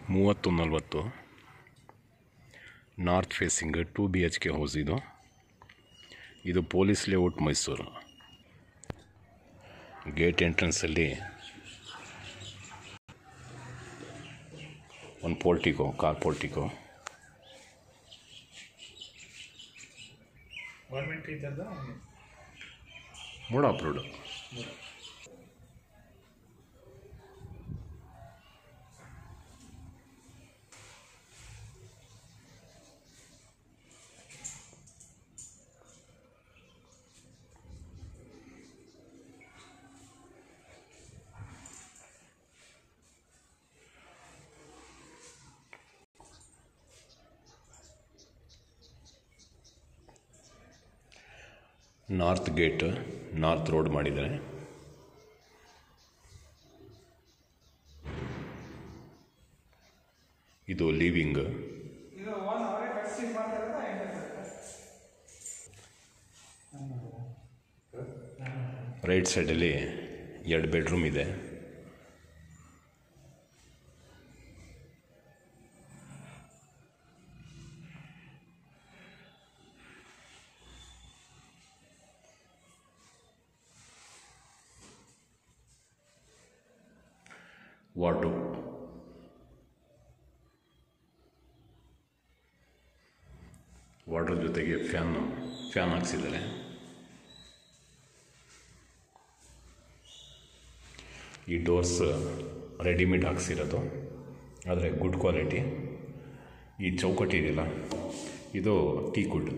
ಮೂವತ್ತು ನಲವತ್ತು north facing two B H K house ಇದು ಇದು ಪೊಲೀಸ್ ಲೇಔಟ್ ಮೈಸೂರು ಗೇಟ್ ಎಂಟ್ರೆನ್ಸಲ್ಲಿ ಒಂದು ಪೋರ್ಟಿಕೋ ಕಾರ್ ಪೋರ್ಟಿಕೋ ಗೌರ್ಮೆಂಟ್ ಇದ್ದದ್ದು MUDA approved north gate north road ಮಾಡಿದ್ದಾರೆ ಇದು ಲಿವಿಂಗ್ ಇದು ಓನ್ ಅವರೇ ಕಟ್ಸಿ ಮಾಡ್ತಾರಲ್ಲ ಹೆಂಗೆ ರೈಟ್ ಸೈಡಲ್ಲಿ ಎರಡು ಬೆಡ್ರೂಮ್ ಇದೆ ವಾರ್ಡು ವಾರ್ಡ್ರ್ ಜೊತೆಗೆ ಫ್ಯಾನ್ ಫ್ಯಾನ್ ಹಾಕ್ಸಿದ್ದಾರೆ ಈ ಡೋರ್ಸ್ ರೆಡಿಮೇಡ್ ಹಾಕ್ಸಿರೋದು ಆದರೆ ಗುಡ್ ಕ್ವಾಲಿಟಿ ಈ ಚೌಕಟ್ಟು ಇದೆಯಲ್ಲ ಇದು ಟೀ ಕುಡ್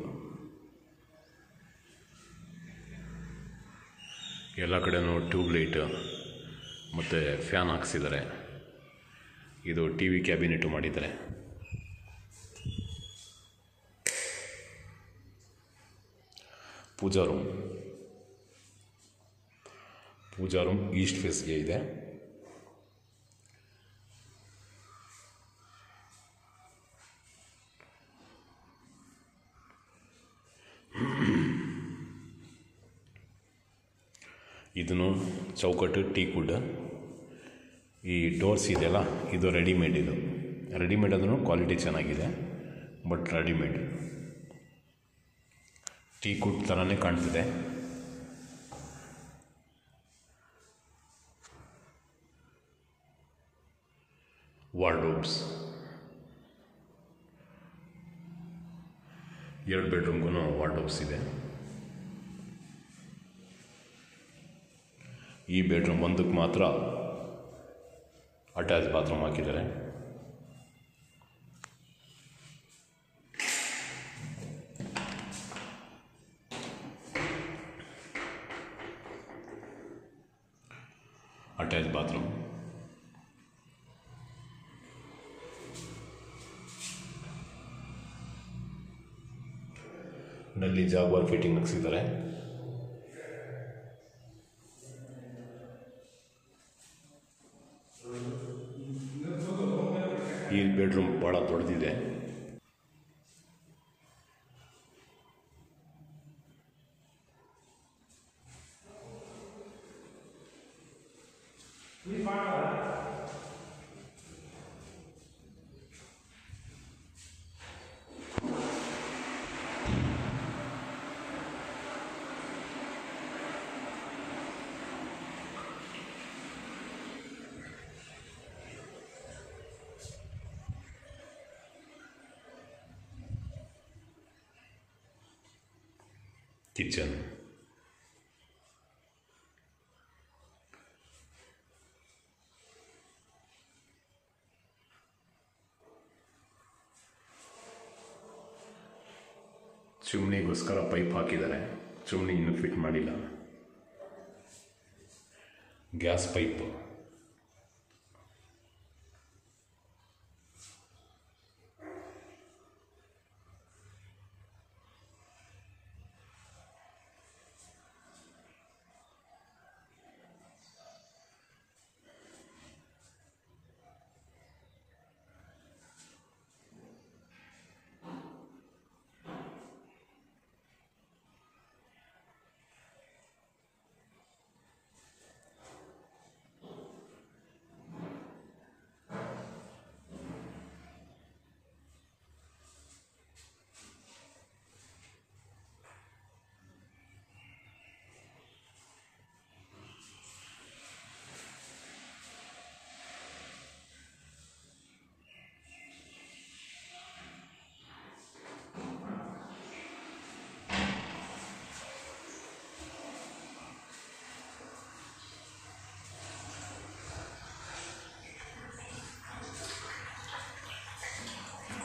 ಎಲ್ಲ ಕಡೆನೂ ಟ್ಯೂಬ್ ಲೈಟ್ ಮತ್ತು ಫ್ಯಾನ್ ಹಾಕ್ಸಿದ್ದಾರೆ ಇದು ಟಿ ವಿ ಕ್ಯಾಬಿನೆಟು ಮಾಡಿದ್ದಾರೆ pooja room pooja room east ಫೇಸ್ಗೆ ಇದೆ ಇದನ್ನು ಚೌಕಟ್ಟು ಟೀ ಕುಡ್ ಈ ಡೋರ್ಸ್ ಇದೆಯಲ್ಲ ಇದು ರೆಡಿಮೇಡ್ ಇದು ರೆಡಿಮೇಡ್ ಅದನ್ನು ಕ್ವಾಲಿಟಿ ಚೆನ್ನಾಗಿದೆ ಬಟ್ ರೆಡಿಮೇಡ್ ಟೀ ಕುಡ್ ಥರನೇ ಕಾಣ್ತಿದೆ ವಾರ್ಡ್ರೋಬ್ಸ್ ಎರಡು ಬೆಡ್ರೂಮ್ಗೂ ವಾರ್ಡ್ರೋಬ್ಸ್ ಇದೆ ಈ ಬೆಡ್ರೂಮ್ ಒಂದಕ್ಕೆ ಮಾತ್ರ ಅಟ್ಯಾಚ್ ಬಾತ್ರೂಮ್ ಹಾಕಿದ್ದಾರೆ ಅಟ್ಯಾಚ್ ಬಾತ್ರೂಮ್ ನಲ್ಲಿ ಜಾಗ್ವಾರ್ ಫಿಟ್ಟಿಂಗ್ ಹಾಕ್ಸಿದ್ದಾರೆ ಈ ಬೆಡ್ರೂಮ್ ಭಾಳ ದೊಡ್ಡದಿದೆ ಕಿಚನ್ ಚಿಮ್ನಿಗೋಸ್ಕರ ಪೈಪ್ ಹಾಕಿದ್ದಾರೆ ಚಿಮ್ನಿ ಇನ್ನೂ ಫಿಟ್ ಮಾಡಿಲ್ಲ gas pipe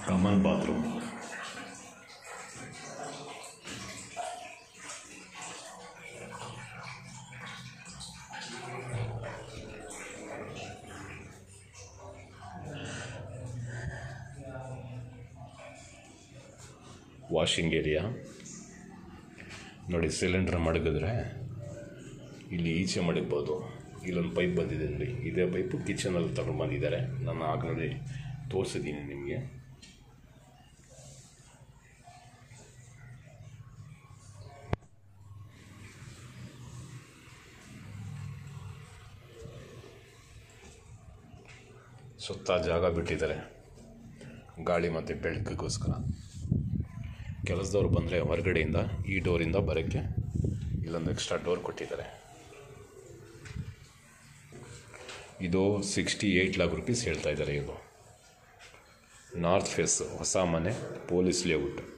common bathroom washing area ನೋಡಿ ಸಿಲಿಂಡ್ರ್ ಮಡಗಿದ್ರೆ ಇಲ್ಲಿ ಈಚೆ ಮಡಗ್ಬೋದು ಇಲ್ಲೊಂದು ಪೈಪ್ ಬಂದಿದೆ ನೋಡಿ ಇದೇ ಪೈಪು ಕಿಚನಲ್ಲಿ ತಗೊಂಡು ಬಂದಿದ್ದಾರೆ ನಾನು ಆಗ ನೋಡಿ ತೋರಿಸಿದ್ದೀನಿ ನಿಮಗೆ ಸುತ್ತ ಜಾಗ ಬಿಟ್ಟಿದ್ದಾರೆ ಗಾಳಿ ಮತ್ತು ಬೆಳಕಿಗೋಸ್ಕರ ಕೆಲಸದವ್ರು ಬಂದರೆ ಹೊರಗಡೆಯಿಂದ ಈ ಡೋರಿಂದ ಬರೋಕ್ಕೆ ಇಲ್ಲೊಂದು ಎಕ್ಸ್ಟ್ರಾ ಡೋರ್ ಕೊಟ್ಟಿದ್ದಾರೆ ಇದು ಸಿಕ್ಸ್ಟಿ ಏಯ್ಟ್ ಲ್ಯಾಕ್ ರುಪೀಸ್ ಹೇಳ್ತಾ ಇದ್ದಾರೆ ಇದು ನಾರ್ತ್ ಫೇಸ್ ಹೊಸ ಮನೆ ಪೊಲೀಸ್ ಲೇಔಟ್